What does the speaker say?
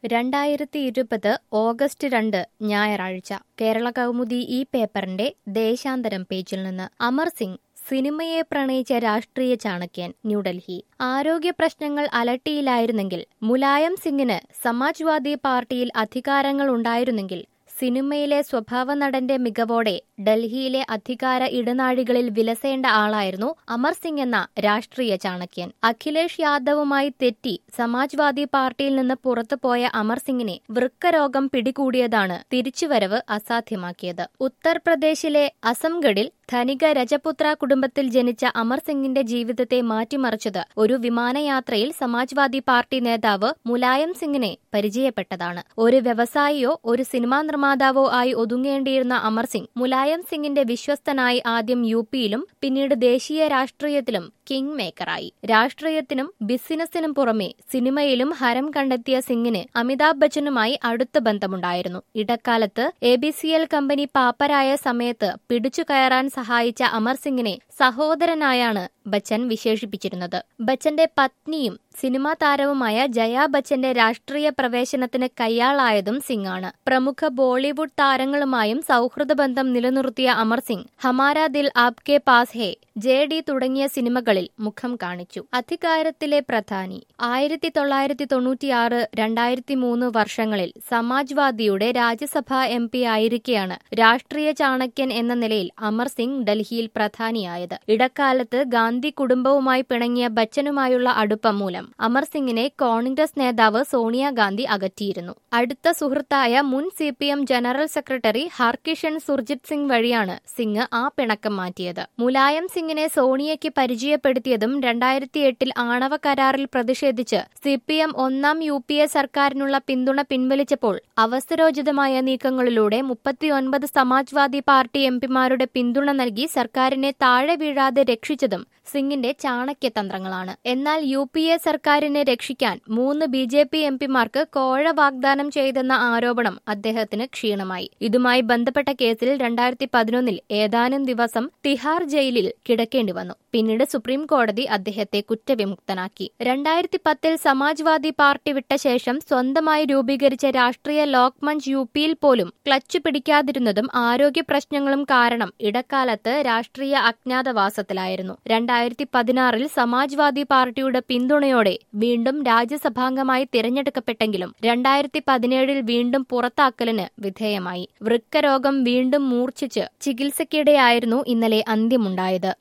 രണ്ടായിരത്തി ഇരുപത് ഓഗസ്റ്റ് രണ്ട് ഞായറാഴ്ച കേരള കൗമുദി ഈ പേപ്പറിന്റെ ദേശാന്തരം പേജിൽ നിന്ന് അമർ സിംഗ് സിനിമയെ പ്രണയിച്ച രാഷ്ട്രീയ ചാണക്യൻ ന്യൂഡൽഹി ആരോഗ്യ പ്രശ്നങ്ങൾ അലട്ടിയിലായിരുന്നെങ്കിൽ മുലായം സിംഗിന് സമാജ്വാദി പാർട്ടിയിൽ അധികാരങ്ങൾ ഉണ്ടായിരുന്നെങ്കിൽ സിനിമയിലെ സ്വഭാവ നടന്റെ മികവോടെ ഡൽഹിയിലെ അധികാര ഇടനാഴികളിൽ വിലസേണ്ട ആളായിരുന്നു അമർ സിംഗ് എന്ന രാഷ്ട്രീയ ചാണക്യൻ അഖിലേഷ് യാദവുമായി തെറ്റി സമാജ്വാദി പാർട്ടിയിൽ നിന്ന് പുറത്തുപോയ അമർ സിംഗിനെ വൃക്കരോഗം പിടികൂടിയതാണ് തിരിച്ചുവരവ് അസാധ്യമാക്കിയത് ഉത്തർപ്രദേശിലെ അസംഗഡിൽ ധനിക രജപുത്ര കുടുംബത്തിൽ ജനിച്ച അമർ സിംഗിന്റെ ജീവിതത്തെ മാറ്റിമറിച്ചത് ഒരു വിമാനയാത്രയിൽ സമാജ്വാദി പാർട്ടി നേതാവ് മുലായം സിംഗിനെ പരിചയപ്പെട്ടതാണ് ഒരു വ്യവസായിയോ ഒരു സിനിമാ നിർമ്മാതാവോ ആയി ഒതുങ്ങേണ്ടിയിരുന്ന അമർ സിംഗ് മുലായം സിംഗിന്റെ വിശ്വസ്തനായി ആദ്യം യു പിയിലും പിന്നീട് ദേശീയ രാഷ്ട്രീയത്തിലും കിങ് മേക്കറായി രാഷ്ട്രീയത്തിനും ബിസിനസിനും പുറമെ സിനിമയിലും ഹരം കണ്ടെത്തിയ സിംഗിന് അമിതാഭ് ബച്ചനുമായി അടുത്ത ബന്ധമുണ്ടായിരുന്നു ഇടക്കാലത്ത് A B C L company പാപ്പരായ സമയത്ത് പിടിച്ചു കയറാൻ സഹായിച്ച അമർ സിംഗിനെ സഹോദരനായാണ് ബച്ചൻ വിശേഷിപ്പിച്ചിരുന്നത് ബച്ചന്റെ പത്നിയും സിനിമാ താരവുമായ ജയാ ബച്ചന്റെ രാഷ്ട്രീയ പ്രവേശനത്തിന് കയ്യാളായതും സിംഗാണ് പ്രമുഖ ബോളിവുഡ് താരങ്ങളുമായും സൗഹൃദ ബന്ധം നിലനിർത്തിയ അമർ സിംഗ് ഹമാര ദിൽ ആപ്കെ പാസ് ഹേ ജെ ഡി തുടങ്ങിയ സിനിമകളിൽ മുഖം കാണിച്ചു അധികാരത്തിലെ പ്രധാനി ആയിരത്തി തൊള്ളായിരത്തി തൊണ്ണൂറ്റിയാറ് രണ്ടായിരത്തി മൂന്ന് വർഷങ്ങളിൽ സമാജ്വാദിയുടെ രാജ്യസഭാ എം പി ആയിരിക്കെയാണ് രാഷ്ട്രീയ ചാണക്യൻ എന്ന നിലയിൽ അമർ സിംഗ് ഡൽഹിയിൽ പ്രധാനിയായത് ഇടക്കാലത്ത് ഗാന്ധി കുടുംബവുമായി പിണങ്ങിയ ബച്ചനുമായുള്ള അടുപ്പം മൂലം അമർ സിംഗിനെ കോൺഗ്രസ് നേതാവ് സോണിയാഗാന്ധി അകറ്റിയിരുന്നു അടുത്ത സുഹൃത്തായ മുൻ C P M general secretary Harkishan Surjit Singh വഴിയാണ് സിംഗ് ആ പിണക്കം മാറ്റിയത് മുലായം സിംഗിനെ സോണിയയ്ക്ക് പരിചയപ്പെടുത്തിയതും രണ്ടായിരത്തി എട്ടിൽ ആണവ കരാറിൽ പ്രതിഷേധിച്ച് സി പി എം ഒന്നാം യു പി എ സർക്കാരിനുള്ള പിന്തുണ പിൻവലിച്ചപ്പോൾ അവസരോചിതമായ നീക്കങ്ങളിലൂടെ മുപ്പത്തിയൊൻപത് സമാജ്വാദി പാർട്ടി എംപിമാരുടെ പിന്തുണ നൽകി സർക്കാരിനെ താഴെ വീഴാതെ രക്ഷിച്ചതും സിംഗിന്റെ ചാണക്യതന്ത്രങ്ങളാണ് എന്നാൽ യു പി എ സർക്കാരിനെ രക്ഷിക്കാൻ മൂന്ന് ബി ജെ പി എംപിമാർക്ക് കോഴ വാഗ്ദാനം ചെയ്തെന്ന ആരോപണം അദ്ദേഹത്തിന് ക്ഷീണമായി ഇതുമായി ബന്ധപ്പെട്ട കേസിൽ രണ്ടായിരത്തി പതിനൊന്നിൽ ഏതാനും ദിവസം തിഹാർ ജയിലിൽ കിടക്കേണ്ടി വന്നു പിന്നീട് സുപ്രീം കോടതി അദ്ദേഹത്തെ കുറ്റവിമുക്തനാക്കി രണ്ടായിരത്തി പത്തിൽ സമാജ്വാദി പാർട്ടി വിട്ട ശേഷം സ്വന്തമായി രൂപീകരിച്ച രാഷ്ട്രീയ ലോക് മഞ്ച് യു പിയിൽ പോലും ക്ലച്ച് പിടിക്കാതിരുന്നതും ആരോഗ്യ പ്രശ്നങ്ങളും കാരണം ഇടക്കാലത്ത് രാഷ്ട്രീയ അജ്ഞാതവാസത്തിലായിരുന്നു രണ്ടായിരത്തി പതിനാറിൽ സമാജ്വാദി പാർട്ടിയുടെ പിന്തുണയോടെ വീണ്ടും രാജ്യസഭാംഗമായി തിരഞ്ഞെടുക്കപ്പെട്ടെങ്കിലും രണ്ടായിരത്തി പതിനേഴിൽ വീണ്ടും പുറത്താക്കലിന് വിധേയമായി വൃക്കരോഗം വീണ്ടും മൂർച്ഛിച്ച് ചികിത്സയ്ക്കിടെയായിരുന്നു ഇന്നലെ അന്ത്യമുണ്ടായത്